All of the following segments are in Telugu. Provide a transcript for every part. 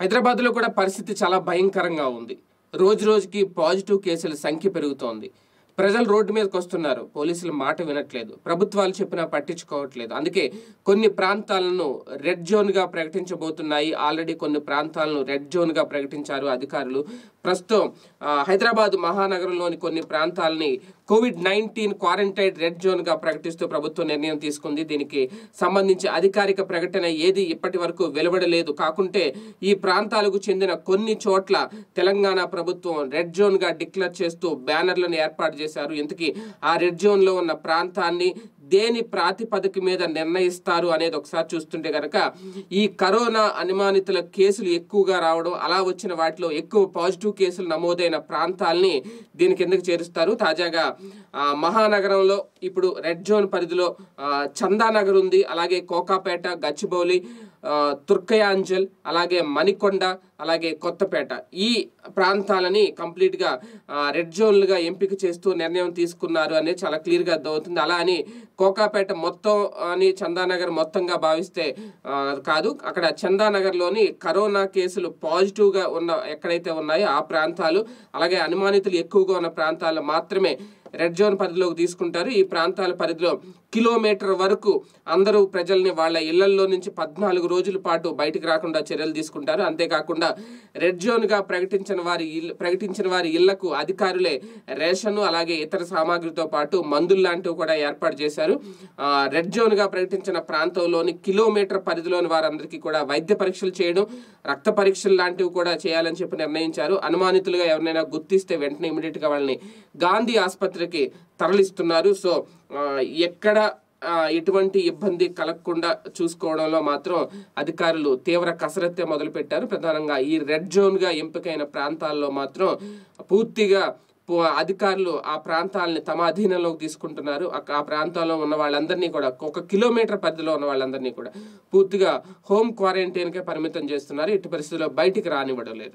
హైదరాబాద్లో కూడా పరిస్థితి చాలా భయంకరంగా ఉంది రోజు రోజుకి పాజిటివ్ కేసుల సంఖ్య పెరుగుతోంది ప్రజలు రోడ్డు మీదకి వస్తున్నారు పోలీసుల మాట వినట్లేదు ప్రభుత్వాలు చెప్పినా పట్టించుకోవట్లేదు అందుకే కొన్ని ప్రాంతాలను రెడ్ జోన్గా ప్రకటించబోతున్నాయి ఆల్రెడీ కొన్ని ప్రాంతాలను రెడ్ జోన్గా ప్రకటించారు అధికారులు ప్రస్తుతం ఆ, హైదరాబాద్ మహానగరంలోని కొన్ని ప్రాంతాలని కోవిడ్ నైన్టీన్ క్వారంటైన్ రెడ్ జోన్గా ప్రకటిస్తూ ప్రభుత్వం నిర్ణయం తీసుకుంది దీనికి సంబంధించి అధికారిక ప్రకటన ఏది ఇప్పటి వరకు వెలువడలేదు కాకుంటే ఈ ప్రాంతాలకు చెందిన కొన్ని చోట్ల తెలంగాణ ప్రభుత్వం రెడ్ జోన్గా డిక్లేర్ చేస్తూ బ్యానర్లను ఏర్పాటు చేశారు ఇంతకీ ఆ రెడ్ జోన్లో ఉన్న ప్రాంతాన్ని దేని ప్రాతిపదిక మీద నిర్ణయిస్తారు అనేది ఒకసారి చూస్తుంటే కనుక ఈ కరోనా అనుమానితుల కేసులు ఎక్కువగా రావడం అలా వచ్చిన వాటిలో ఎక్కువ పాజిటివ్ కేసులు నమోదైన ప్రాంతాల్ని దీని కిందకి చేరుస్తారు తాజాగా ఆ, మహానగరంలో ఇప్పుడు రెడ్ జోన్ పరిధిలో ఆ, చందానగర్ ఉంది అలాగే కోకాపేట గచ్చిబౌలి ఆ, తుర్కయాంజల్ అలాగే మణికొండ అలాగే కొత్తపేట ఈ ప్రాంతాలని కంప్లీట్గా రెడ్ జోన్లుగా ఎంపిక చేస్తూ నిర్ణయం తీసుకున్నారు అనేది చాలా క్లియర్గా అర్థమవుతుంది అలా అని కోకాపేట మొత్తం అని చందానగర్ మొత్తంగా భావిస్తే ఆ, కాదు అక్కడ చందానగర్లోని కరోనా కేసులు పాజిటివ్గా ఉన్న ఎక్కడైతే ఉన్నాయో ఆ ప్రాంతాలు అలాగే అనుమానితులు ఎక్కువగా ఉన్న ప్రాంతాలు మాత్రమే రెడ్ జోన్ పరిధిలోకి తీసుకుంటారు ఈ ప్రాంతాల పరిధిలో కిలోమీటర్ వరకు అందరూ ప్రజల్ని వాళ్ళ ఇళ్లల్లో నుంచి పద్నాలుగు రోజుల పాటు బయటికి రాకుండా చర్యలు తీసుకుంటారు అంతేకాకుండా రెడ్ జోన్గా ప్రకటించిన వారి ఇల్లు ప్రకటించిన వారి ఇళ్లకు అధికారులే రేషన్ అలాగే ఇతర సామాగ్రితో పాటు మందులు లాంటివి కూడా ఏర్పాటు చేశారు ఆ, రెడ్ జోన్గా ప్రకటించిన ప్రాంతంలోని కిలోమీటర్ పరిధిలోని వారందరికీ కూడా వైద్య పరీక్షలు చేయడం రక్త పరీక్షలు లాంటివి కూడా చేయాలని చెప్పి నిర్ణయించారు అనుమానితులుగా ఎవరినైనా గుర్తిస్తే వెంటనే ఇమీడియట్ గా వాళ్ళని గాంధీ ఆసుపత్రికి తరలిస్తున్నారు సో ఆ, ఎక్కడ ఆ, ఎటువంటి ఇబ్బంది కలగకుండా చూసుకోవడంలో మాత్రం అధికారులు తీవ్ర కసరత్తే మొదలుపెట్టారు ప్రధానంగా ఈ రెడ్ జోన్ గా ఎంపికైన ప్రాంతాల్లో మాత్రం పూర్తిగా పు- అధికారులు ఆ ప్రాంతాలని తమ అధీనంలోకి తీసుకుంటున్నారు అక్క- ఆ ప్రాంతాల్లో ఉన్న వాళ్ళందరినీ కూడా ఒక కిలోమీటర్ పరిధిలో ఉన్న వాళ్ళందరినీ కూడా పూర్తిగా హోమ్ క్వారంటైన్కే పరిమితం చేస్తున్నారు ఇటు పరిస్థితుల్లో బయటికి రానివ్వడం లేదు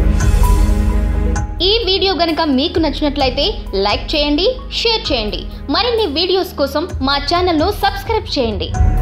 ఈ వీడియో గనక మీకు నచ్చినట్లయితే లైక్ చేయండి షేర్ చేయండి మరిన్ని వీడియోస్ కోసం మా ఛానల్ను సబ్స్క్రైబ్ చేయండి